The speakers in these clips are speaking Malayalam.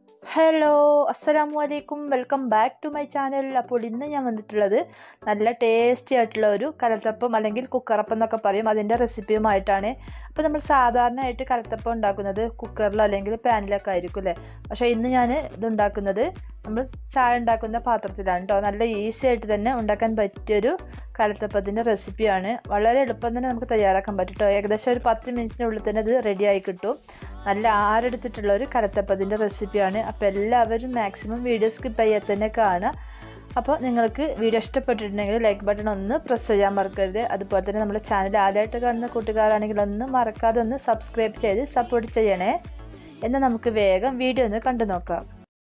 ഹലോ അസ്സലാമു അലൈക്കും welcome back to my channel അപ്പോൾ ഇന്ന് ഞാൻ വന്നിട്ടുള്ളത് നല്ല ടേസ്റ്റി ആയിട്ടുള്ള ഒരു കലത്തപ്പം അല്ലെങ്കിൽ കുക്കറപ്പം എന്നൊക്കെ പറയും അതിൻ്റെ റെസിപ്പിയുമായിട്ടാണ് അപ്പോൾ നമ്മൾ സാധാരണയായിട്ട് കലത്തപ്പം ഉണ്ടാക്കുന്നത് കുക്കറിലോ അല്ലെങ്കിൽ പാനിലൊക്കെ ആയിരിക്കും അല്ലേ പക്ഷേ ഇന്ന് ഞാൻ ഇത് ഉണ്ടാക്കുന്നത് നമ്മൾ ചായ ഉണ്ടാക്കുന്ന പാത്രത്തിലാണ് കേട്ടോ നല്ല ഈസി ആയിട്ട് തന്നെ ഉണ്ടാക്കാൻ പറ്റിയൊരു കലത്തപ്പത്തിൻ്റെ റെസിപ്പിയാണ് വളരെ എളുപ്പം തന്നെ നമുക്ക് തയ്യാറാക്കാൻ പറ്റും കേട്ടോ ഏകദേശം ഒരു പത്ത് മിനിറ്റിനുള്ളിൽ തന്നെ ഇത് റെഡിയായി കിട്ടും നല്ല ആരെടുത്തിട്ടുള്ള ഒരു കലത്തപ്പത്തിൻ്റെ റെസിപ്പിയാണ് അപ്പോൾ എല്ലാവരും മാക്സിമം വീഡിയോ സ്കിപ്പ് ചെയ്യാൻ തന്നെ കാണുക അപ്പോൾ നിങ്ങൾക്ക് വീഡിയോ ഇഷ്ടപ്പെട്ടിട്ടുണ്ടെങ്കിൽ ലൈക്ക് ബട്ടൺ ഒന്ന് പ്രസ് ചെയ്യാൻ മറക്കരുത് അതുപോലെ തന്നെ നമ്മുടെ ചാനൽ ആദ്യമായിട്ട് കാണുന്ന കൂട്ടുകാരാണെങ്കിൽ ഒന്ന് മറക്കാതെ ഒന്ന് സബ്സ്ക്രൈബ് ചെയ്ത് സപ്പോർട്ട് ചെയ്യണേ എന്നാൽ നമുക്ക് വേഗം വീഡിയോ ഒന്ന് കണ്ടു നോക്കാം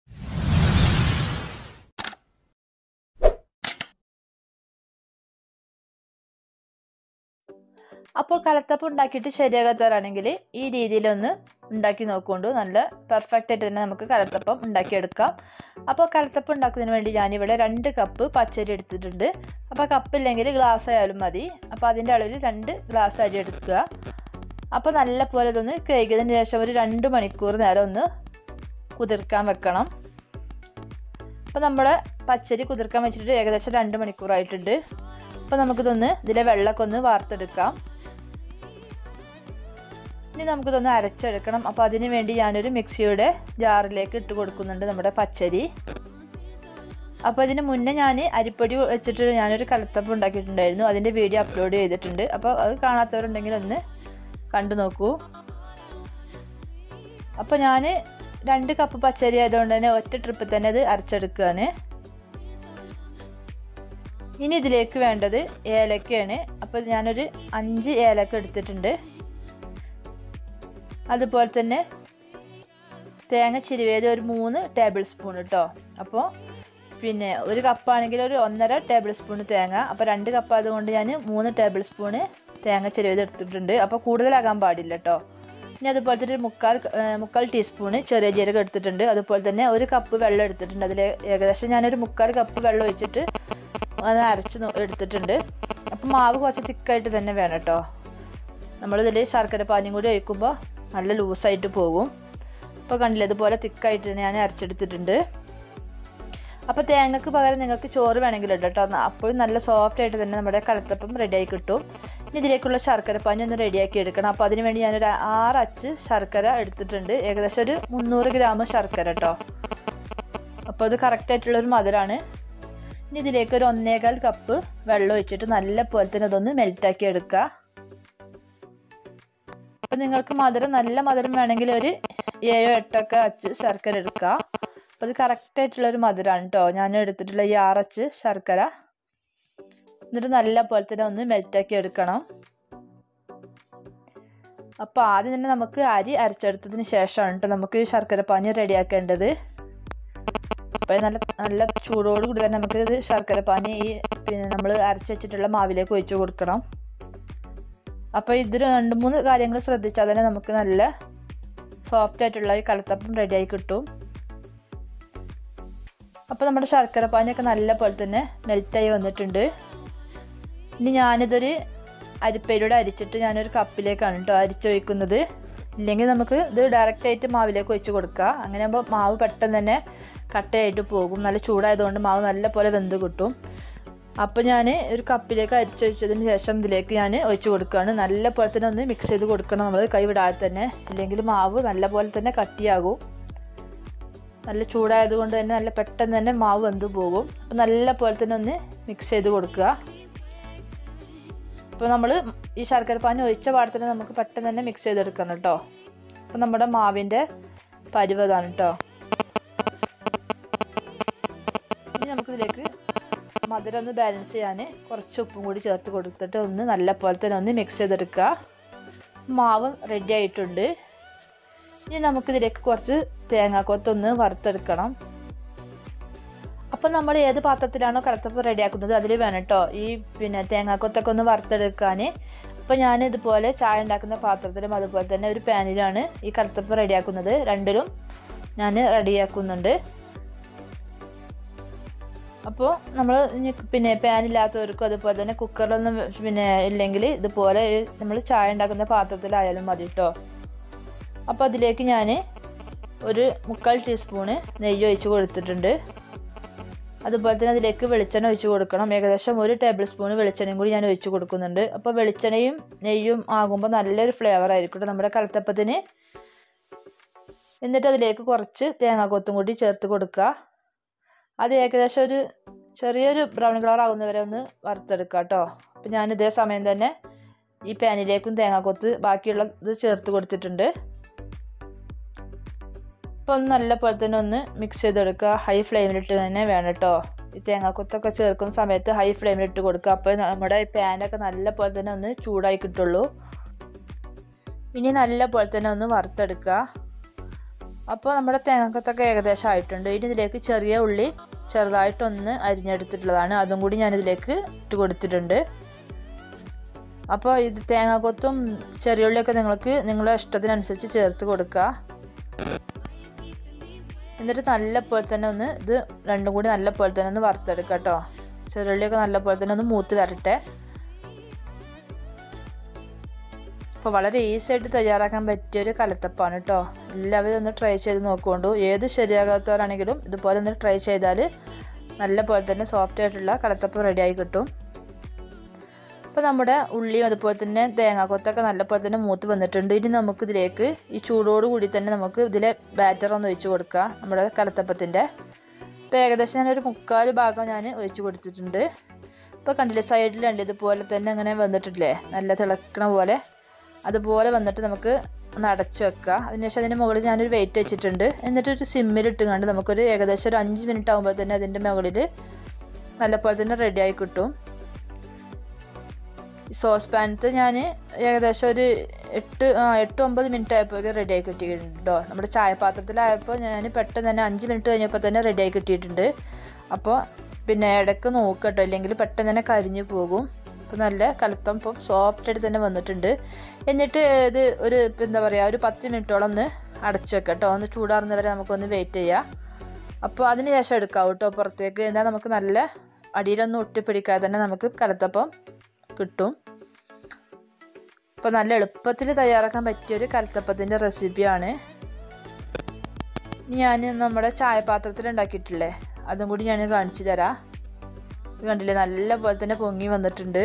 അപ്പോൾ കലത്തപ്പം ഉണ്ടാക്കിയിട്ട് ശരിയാകാത്തവരാണെങ്കിൽ ഈ രീതിയിലൊന്ന് ഉണ്ടാക്കി നോക്കുകൊണ്ട് നല്ല പെർഫെക്റ്റ് ആയിട്ട് തന്നെ നമുക്ക് കലത്തപ്പം ഉണ്ടാക്കിയെടുക്കാം അപ്പോൾ കലത്തപ്പം ഉണ്ടാക്കുന്നതിന് വേണ്ടി ഞാനിവിടെ രണ്ട് കപ്പ് പച്ചരി എടുത്തിട്ടുണ്ട് അപ്പോൾ കപ്പില്ലെങ്കിൽ ഗ്ലാസ് ആയാലും മതി അപ്പോൾ അതിൻ്റെ അളവിൽ രണ്ട് ഗ്ലാസ് അരി എടുക്കുക അപ്പോൾ നല്ല പോലെ ഇതൊന്ന് കഴുകിയതിന് ശേഷം ഒരു രണ്ട് മണിക്കൂർ നേരം ഒന്ന് കുതിർക്കാൻ വെക്കണം അപ്പോൾ നമ്മുടെ പച്ചരി കുതിർക്കാൻ വെച്ചിട്ട് ഏകദേശം രണ്ട് മണിക്കൂറായിട്ടുണ്ട് അപ്പോൾ നമുക്കിതൊന്ന് ഇതിലെ വെള്ളമൊക്കെ ഒന്ന് വാർത്തെടുക്കാം ഇനി നമുക്കിതൊന്ന് അരച്ചെടുക്കണം അപ്പോൾ അതിന് വേണ്ടി ഞാനൊരു മിക്സിയുടെ ജാറിലേക്ക് ഇട്ട് കൊടുക്കുന്നുണ്ട് നമ്മുടെ പച്ചരി അപ്പോൾ ഇതിന് മുന്നേ ഞാൻ അരിപ്പൊടി വെച്ചിട്ട് ഞാനൊരു കലത്തപ്പം ഉണ്ടാക്കിയിട്ടുണ്ടായിരുന്നു അതിൻ്റെ വീഡിയോ അപ്ലോഡ് ചെയ്തിട്ടുണ്ട് അപ്പോൾ അത് കാണാത്തവരുണ്ടെങ്കിൽ ഒന്ന് കണ്ടു നോക്കൂ അപ്പോൾ ഞാൻ രണ്ട് കപ്പ് പച്ചരി ആയതുകൊണ്ട് തന്നെ ഒറ്റ ട്രിപ്പിൽ തന്നെ അത് അരച്ചെടുക്കുകയാണ് ഇനി ഇതിലേക്ക് വേണ്ടത് ഏലക്കയാണ് അപ്പോൾ ഞാനൊരു അഞ്ച് ഏലക്ക എടുത്തിട്ടുണ്ട് അതുപോലെ തന്നെ തേങ്ങ ചിരുവേത് ഒരു മൂന്ന് ടേബിൾ സ്പൂൺ കേട്ടോ അപ്പോൾ പിന്നെ ഒരു കപ്പാണെങ്കിൽ ഒരു ഒന്നര ടേബിൾ സ്പൂൺ തേങ്ങ അപ്പോൾ രണ്ട് കപ്പ് അതുകൊണ്ട് ഞാൻ മൂന്ന് ടേബിൾ സ്പൂണ് തേങ്ങ ചിരുവേത് എടുത്തിട്ടുണ്ട് അപ്പോൾ കൂടുതലാകാൻ പാടില്ല കേട്ടോ ഇനി അതുപോലെ തന്നെ ഒരു മുക്കാൽ മുക്കാൽ ടീസ്പൂണ് ചെറിയ ജീരകം എടുത്തിട്ടുണ്ട് അതുപോലെ തന്നെ ഒരു കപ്പ് വെള്ളം എടുത്തിട്ടുണ്ട് അതിൽ ഏകദേശം ഞാനൊരു മുക്കാൽ കപ്പ് വെള്ളം ഒഴിച്ചിട്ട് അത് അരച്ച് എടുത്തിട്ടുണ്ട് അപ്പം മാവ് കുറച്ച് തിക്കായിട്ട് തന്നെ വേണം കേട്ടോ നമ്മളിതിൽ ശർക്കര പാനിയും കൂടി ഒഴിക്കുമ്പോൾ നല്ല ലൂസായിട്ട് പോകും അപ്പോൾ കണ്ടില്ല ഇതുപോലെ തിക്കായിട്ട് ഞാൻ അരച്ചെടുത്തിട്ടുണ്ട് അപ്പോൾ തേങ്ങക്ക് പകരം നിങ്ങൾക്ക് ചോറ് വേണമെങ്കിൽ ഇടാം കേട്ടോ അപ്പോഴും നല്ല സോഫ്റ്റ് ആയിട്ട് തന്നെ നമ്മുടെ കലത്തപ്പം റെഡിയായി കിട്ടും ഇനി ഇതിലേക്കുള്ള ശർക്കര പാനി ഒന്ന് റെഡിയാക്കി എടുക്കണം അപ്പോൾ അതിന് വേണ്ടി ഞാനൊരു ആറ് അച്ച് ശർക്കര എടുത്തിട്ടുണ്ട് ഏകദേശം ഒരു മുന്നൂറ് ഗ്രാം ശർക്കര കേട്ടോ അപ്പോൾ അത് കറക്റ്റായിട്ടുള്ളൊരു മധുരമാണ് ഇനി ഇതിലേക്ക് ഒരു ഒന്നേകാൽ കപ്പ് വെള്ളം ഒഴിച്ചിട്ട് നല്ല പോലെ തന്നെ അതൊന്ന് മെൽറ്റാക്കി എടുക്കുക അപ്പം നിങ്ങൾക്ക് മധുരം നല്ല മധുരം വേണമെങ്കിൽ ഒരു ഏഴോ എട്ടൊക്കെ അച്ച് ശർക്കര എടുക്കുക അപ്പോൾ അത് കറക്റ്റായിട്ടുള്ളൊരു മധുരമാണ് കേട്ടോ ഞാൻ എടുത്തിട്ടുള്ള ഈ ആറച്ച് ശർക്കര എന്നിട്ട് നല്ല പോലെ തന്നെ ഒന്ന് മെൽറ്റാക്കി എടുക്കണം അപ്പോൾ ആദ്യം തന്നെ നമുക്ക് അരി അരച്ചെടുത്തതിന് ശേഷമാണ് കേട്ടോ നമുക്ക് ഈ ശർക്കര പാനി റെഡിയാക്കേണ്ടത് അപ്പോൾ നല്ല നല്ല ചൂടോട് കൂടി തന്നെ നമുക്ക് ഇത് ശർക്കര പാനി ഈ പിന്നെ നമ്മൾ അരച്ച് വെച്ചിട്ടുള്ള മാവിലേക്ക് ഒഴിച്ച് കൊടുക്കണം അപ്പോൾ ഇത് രണ്ട് മൂന്ന് കാര്യങ്ങൾ ശ്രദ്ധിച്ചാൽ തന്നെ നമുക്ക് നല്ല സോഫ്റ്റ് ആയിട്ടുള്ള ഈ കലത്തപ്പം റെഡിയായി കിട്ടും അപ്പോൾ നമ്മുടെ ശർക്കര പാനിയൊക്കെ നല്ല പോലെ തന്നെ മെൽറ്റായി വന്നിട്ടുണ്ട് ഇനി ഞാനിതൊരു അരിപ്പയിലൂടെ അരിച്ചിട്ട് ഞാനൊരു കപ്പിലേക്കാണ് കേട്ടോ അരിച്ചൊഴിക്കുന്നത് ഇല്ലെങ്കിൽ നമുക്ക് ഇത് ഡയറക്റ്റ് ആയിട്ട് മാവിലേക്ക് ഒഴിച്ച് കൊടുക്കുക അങ്ങനെ ആകുമ്പോൾ മാവ് പെട്ടെന്ന് തന്നെ കട്ടയായിട്ട് പോകും നല്ല ചൂടായതുകൊണ്ട് മാവ് നല്ല പോലെ വെന്ത് കിട്ടും അപ്പോൾ ഞാൻ ഒരു കപ്പിലേക്ക് അരിച്ചൊഴിച്ചതിന് ശേഷം ഇതിലേക്ക് ഞാൻ ഒഴിച്ച് കൊടുക്കുകയാണ് നല്ല പോലെ തന്നെ ഒന്ന് മിക്സ് ചെയ്ത് കൊടുക്കണം നമ്മൾ കൈ വിടാതെ തന്നെ ഇല്ലെങ്കിൽ മാവ് നല്ല പോലെ തന്നെ കട്ടിയാകും നല്ല ചൂടായതുകൊണ്ട് തന്നെ നല്ല പെട്ടെന്ന് തന്നെ മാവ് വെന്ത് പോകും അപ്പോൾ നല്ല പോലെ തന്നെ ഒന്ന് മിക്സ് ചെയ്ത് കൊടുക്കുക അപ്പോൾ നമ്മൾ ഈ ശർക്കര പാനി ഒഴിച്ച പാടത്തിന് നമുക്ക് പെട്ടെന്ന് തന്നെ മിക്സ് ചെയ്തെടുക്കണം കേട്ടോ അപ്പോൾ നമ്മുടെ മാവിൻ്റെ പരുവതാണ് കേട്ടോ ഇനി നമുക്കിതിലേക്ക് മധുരം ഒന്ന് ബാലൻസ് ചെയ്യാൻ കുറച്ച് ഉപ്പും കൂടി ചേർത്ത് കൊടുത്തിട്ട് ഒന്ന് നല്ല പോലെ തന്നെ ഒന്ന് മിക്സ് ചെയ്തെടുക്കുക മാവ് റെഡി ആയിട്ടുണ്ട് ഇനി നമുക്കിതിലേക്ക് കുറച്ച് തേങ്ങാക്കൊത്തൊന്ന് വറുത്തെടുക്കണം അപ്പം നമ്മൾ ഏത് പാത്രത്തിലാണോ കലത്തപ്പം റെഡിയാക്കുന്നത് അതിൽ വേണം കേട്ടോ ഈ പിന്നെ തേങ്ങാക്കൊത്തൊക്കെ ഒന്ന് വറുത്തെടുക്കാൻ അപ്പോൾ ഞാൻ ഇതുപോലെ ചായ ഉണ്ടാക്കുന്ന പാത്രത്തിലും അതുപോലെ തന്നെ ഒരു പാനിലാണ് ഈ കലത്തപ്പം റെഡിയാക്കുന്നത് രണ്ടിലും ഞാൻ റെഡിയാക്കുന്നുണ്ട് അപ്പോൾ നമ്മൾ പിന്നെ പാനില്ലാത്തവർക്കും അതുപോലെ തന്നെ കുക്കറിലൊന്നും പിന്നെ ഇല്ലെങ്കിൽ ഇതുപോലെ നമ്മൾ ചായ ഉണ്ടാക്കുന്ന പാത്രത്തിലായാലും മതി കേട്ടോ അപ്പോൾ അതിലേക്ക് ഞാൻ ഒരു മുക്കാൽ ടീസ്പൂണ് നെയ്യ് ഒഴിച്ച് കൊടുത്തിട്ടുണ്ട് അതുപോലെ തന്നെ അതിലേക്ക് വെളിച്ചെണ്ണ ഒഴിച്ച് കൊടുക്കണം ഏകദേശം ഒരു ടേബിൾ സ്പൂൺ വെളിച്ചെണ്ണയും കൂടി ഞാൻ ഒഴിച്ച് കൊടുക്കുന്നുണ്ട് അപ്പോൾ വെളിച്ചെണ്ണയും നെയ്യും ആകുമ്പോൾ നല്ലൊരു ഫ്ലേവർ ആയിരിക്കും കേട്ടോ നമ്മുടെ കലത്തപ്പത്തിന് എന്നിട്ട് അതിലേക്ക് കുറച്ച് തേങ്ങാക്കൊത്തും കൂടി ചേർത്ത് കൊടുക്കുക അത് ഏകദേശം ഒരു ചെറിയൊരു ബ്രൗൺ കളർ ആകുന്നവരെ ഒന്ന് വറുത്തെടുക്കുക കേട്ടോ അപ്പോൾ ഞാൻ ഇതേ സമയം തന്നെ ഈ പാനിലേക്കും തേങ്ങാക്കൊത്ത് ബാക്കിയുള്ള ഇത് ചേർത്ത് കൊടുത്തിട്ടുണ്ട് അപ്പോൾ ഒന്ന് നല്ല പോലെ തന്നെ ഒന്ന് മിക്സ് ചെയ്തെടുക്കുക ഹൈ ഫ്ലെയിമിലിട്ട് തന്നെ വേണം കേട്ടോ ഈ തേങ്ങാക്കൊത്തൊക്കെ ചേർക്കുന്ന സമയത്ത് ഹൈ ഫ്ലെയിമിലിട്ട് കൊടുക്കുക അപ്പോൾ നമ്മുടെ ഈ പാനൊക്കെ നല്ല പോലെ തന്നെ ഒന്ന് ചൂടായി കിട്ടുള്ളൂ ഇനി നല്ല പോലെ തന്നെ ഒന്ന് വറുത്തെടുക്കുക അപ്പോൾ നമ്മുടെ തേങ്ങാക്കൊത്തൊക്കെ ഏകദേശം ആയിട്ടുണ്ട് ഇനി ഇതിലേക്ക് ചെറിയ ഉള്ളി ചെറുതായിട്ടൊന്ന് അരിഞ്ഞെടുത്തിട്ടുള്ളതാണ് അതും കൂടി ഞാനിതിലേക്ക് ഇട്ട് കൊടുത്തിട്ടുണ്ട് അപ്പോൾ ഇത് തേങ്ങാക്കൊത്തും ചെറിയ ഉള്ളിയൊക്കെ നിങ്ങൾക്ക് നിങ്ങളുടെ ഇഷ്ടത്തിനനുസരിച്ച് ചേർത്ത് കൊടുക്കുക എന്നിട്ട് നല്ല പോലെ തന്നെ ഒന്ന് ഇത് രണ്ടും കൂടി നല്ല പോലെ തന്നെ ഒന്ന് വറുത്തെടുക്കുക കേട്ടോ ചെറുള്ളിയൊക്കെ നല്ല പോലെ തന്നെ ഒന്ന് മൂത്ത് വരട്ടെ അപ്പോൾ വളരെ ഈസി ആയിട്ട് തയ്യാറാക്കാൻ പറ്റിയ ഒരു കലത്തപ്പാണ് കേട്ടോ എല്ലാവരും ഒന്ന് ട്രൈ ചെയ്ത് നോക്കുകൊണ്ടു ഏത് ശരിയാകാത്തവരാണെങ്കിലും ഇതുപോലെ ഒന്ന് ട്രൈ ചെയ്താൽ നല്ല പോലെ തന്നെ സോഫ്റ്റ് ആയിട്ടുള്ള കലത്തപ്പം റെഡിയായി കിട്ടും അപ്പോൾ നമ്മുടെ ഉള്ളിയും അതുപോലെ തന്നെ തേങ്ങാക്കൊത്തൊക്കെ നല്ല പോലെ തന്നെ മൂത്ത് വന്നിട്ടുണ്ട് ഇനി നമുക്ക് ഇതിലേക്ക് ഈ ചൂടോട് കൂടി തന്നെ നമുക്ക് ഇതിലെ ബാറ്റർ ഒന്ന് ഒഴിച്ച് കൊടുക്കുക നമ്മുടെ കലത്തപ്പത്തിൻ്റെ ഇപ്പോൾ ഏകദേശം ഞാനൊരു മുക്കാൽ ഭാഗം ഞാൻ ഒഴിച്ച് കൊടുത്തിട്ടുണ്ട് ഇപ്പോൾ കണ്ടില്ലേ സൈഡിൽ രണ്ട് ഇതുപോലെ തന്നെ അങ്ങനെ വന്നിട്ടില്ലേ നല്ല തിളക്കണ പോലെ അതുപോലെ വന്നിട്ട് നമുക്ക് ഒന്ന് അടച്ചു വെക്കുക അതിനുശേഷം അതിൻ്റെ മുകളിൽ ഞാനൊരു വെയിറ്റ് വെച്ചിട്ടുണ്ട് എന്നിട്ട് ഒരു സിമ്മിലിട്ട് കണ്ട് നമുക്കൊരു ഏകദേശം ഒരു അഞ്ച് മിനിറ്റ് ആകുമ്പോൾ തന്നെ അതിൻ്റെ മുകളിൽ നല്ലപോലെ തന്നെ റെഡിയായി കിട്ടും സോസ് പാനത്ത് ഞാൻ ഏകദേശം ഒരു എട്ട് ആ എട്ട് ഒമ്പത് മിനിറ്റ് ആയപ്പോൾ റെഡി ആയി കിട്ടിയിട്ടുണ്ടോ നമ്മുടെ ചായപാത്രത്തിലായപ്പോൾ ഞാൻ പെട്ടെന്ന് തന്നെ അഞ്ച് മിനിറ്റ് കഴിഞ്ഞപ്പോൾ തന്നെ റെഡി ആയി കിട്ടിയിട്ടുണ്ട് അപ്പോൾ പിന്നെ ഇടയ്ക്ക് നോക്കട്ടോ ഇല്ലെങ്കിൽ പെട്ടെന്ന് തന്നെ കരിഞ്ഞു പോകും അപ്പോൾ നല്ല കലത്തം ഇപ്പം സോഫ്റ്റ് ആയിട്ട് തന്നെ വന്നിട്ടുണ്ട് എന്നിട്ട് ഇത് ഒരു ഇപ്പം എന്താ പറയുക ഒരു പത്ത് മിനിറ്റോളം ഒന്ന് അടച്ചു വെക്കാം കേട്ടോ ഒന്ന് ചൂടാറുന്നവരെ നമുക്കൊന്ന് വെയിറ്റ് ചെയ്യാം അപ്പോൾ അതിന് ശേഷം എടുക്കാം കേട്ടോ പുറത്തേക്ക് എന്നാൽ നമുക്ക് നല്ല അടിയിലൊന്നും ഒട്ടിപ്പിടിക്കാതെ തന്നെ നമുക്ക് കലത്തപ്പം കിട്ടും അപ്പോൾ നല്ല എളുപ്പത്തിൽ തയ്യാറാക്കാൻ പറ്റിയൊരു കലത്തപ്പത്തിൻ്റെ റെസിപ്പിയാണ് ഞാൻ നമ്മുടെ ചായപാത്രത്തിൽ ഉണ്ടാക്കിയിട്ടില്ലേ അതും കൂടി ഞാൻ കാണിച്ചു തരാം ഇത് കണ്ടില്ലേ നല്ല പോലെ തന്നെ പൊങ്ങി വന്നിട്ടുണ്ട്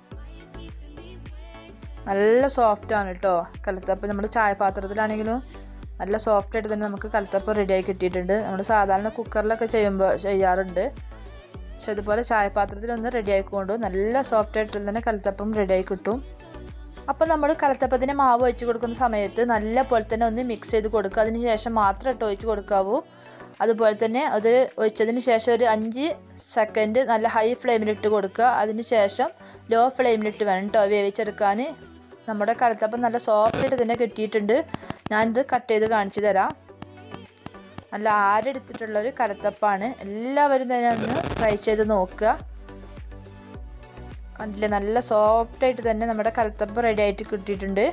നല്ല സോഫ്റ്റ് ആണ് കേട്ടോ കലത്തപ്പം നമ്മുടെ ചായപാത്രത്തിലാണെങ്കിലും നല്ല സോഫ്റ്റ് ആയിട്ട് തന്നെ നമുക്ക് കലത്തപ്പം റെഡിയായി കിട്ടിയിട്ടുണ്ട് നമ്മൾ സാധാരണ കുക്കറിലൊക്കെ ചെയ്യുമ്പോൾ ചെയ്യാറുണ്ട് പക്ഷെ അതുപോലെ ചായപാത്രത്തിലൊന്ന് റെഡി ആയിക്കൊണ്ട് നല്ല സോഫ്റ്റ് ആയിട്ട് തന്നെ കലത്തപ്പം റെഡിയായി കിട്ടും അപ്പോൾ നമ്മൾ കലത്തപ്പത്തിന് മാവ് ഒഴിച്ച് കൊടുക്കുന്ന സമയത്ത് നല്ല പോലെ തന്നെ ഒന്ന് മിക്സ് ചെയ്ത് കൊടുക്കുക അതിന് ശേഷം മാത്രം ഇട്ട് ഒഴിച്ച് കൊടുക്കാവൂ അതുപോലെ തന്നെ അത് ഒഴിച്ചതിന് ശേഷം ഒരു അഞ്ച് സെക്കൻഡ് നല്ല ഹൈ ഫ്ലെയിമിലിട്ട് കൊടുക്കുക അതിന് ശേഷം ലോ ഫ്ലെയിമിലിട്ട് വേണം കേട്ടോ വേവിച്ചെടുക്കാൻ നമ്മുടെ കലത്തപ്പം നല്ല സോഫ്റ്റ് ആയിട്ട് തന്നെ കിട്ടിയിട്ടുണ്ട് ഞാനിത് കട്ട് ചെയ്ത് കാണിച്ചു തരാം നല്ല ആരെടുത്തിട്ടുള്ള ഒരു കലത്തപ്പാണ് എല്ലാവരും തന്നെ ഒന്ന് ട്രൈ ചെയ്ത് നോക്കുക കണ്ടില്ലേ നല്ല സോഫ്റ്റ് ആയിട്ട് തന്നെ നമ്മുടെ കലത്തപ്പം റെഡി ആയിട്ട് കിട്ടിയിട്ടുണ്ട്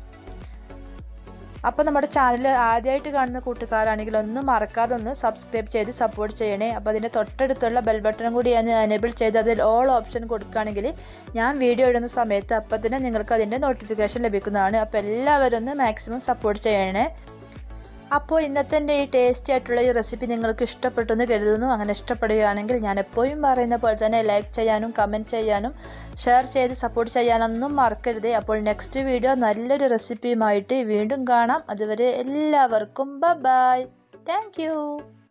അപ്പോൾ നമ്മുടെ ചാനൽ ആദ്യമായിട്ട് കാണുന്ന കൂട്ടുകാരാണെങ്കിൽ ഒന്ന് മറക്കാതെ ഒന്ന് സബ്സ്ക്രൈബ് ചെയ്ത് സപ്പോർട്ട് ചെയ്യണേ അപ്പോൾ അതിൻ്റെ തൊട്ടടുത്തുള്ള ബെൽ ബട്ടണും കൂടി ഞാൻ എനേബിൾ ചെയ്ത് അതിൽ ഓൾ ഓപ്ഷൻ കൊടുക്കുകയാണെങ്കിൽ ഞാൻ വീഡിയോ ഇടുന്ന സമയത്ത് അപ്പം തന്നെ നിങ്ങൾക്ക് അതിൻ്റെ നോട്ടിഫിക്കേഷൻ ലഭിക്കുന്നതാണ് അപ്പോൾ എല്ലാവരും ഒന്ന് മാക്സിമം സപ്പോർട്ട് ചെയ്യണേ അപ്പോൾ ഇന്നത്തെ എൻ്റെ ഈ ടേസ്റ്റി ആയിട്ടുള്ള ഈ റെസിപ്പി നിങ്ങൾക്ക് ഇഷ്ടപ്പെട്ടെന്ന് കരുതുന്നു അങ്ങനെ ഇഷ്ടപ്പെടുകയാണെങ്കിൽ ഞാൻ എപ്പോഴും പറയുന്ന പോലെ തന്നെ ലൈക്ക് ചെയ്യാനും കമൻറ്റ് ചെയ്യാനും ഷെയർ ചെയ്ത് സപ്പോർട്ട് ചെയ്യാനൊന്നും മറക്കരുത് അപ്പോൾ നെക്സ്റ്റ് വീഡിയോ നല്ലൊരു റെസിപ്പിയുമായിട്ട് വീണ്ടും കാണാം അതുവരെ എല്ലാവർക്കും ബൈ താങ്ക്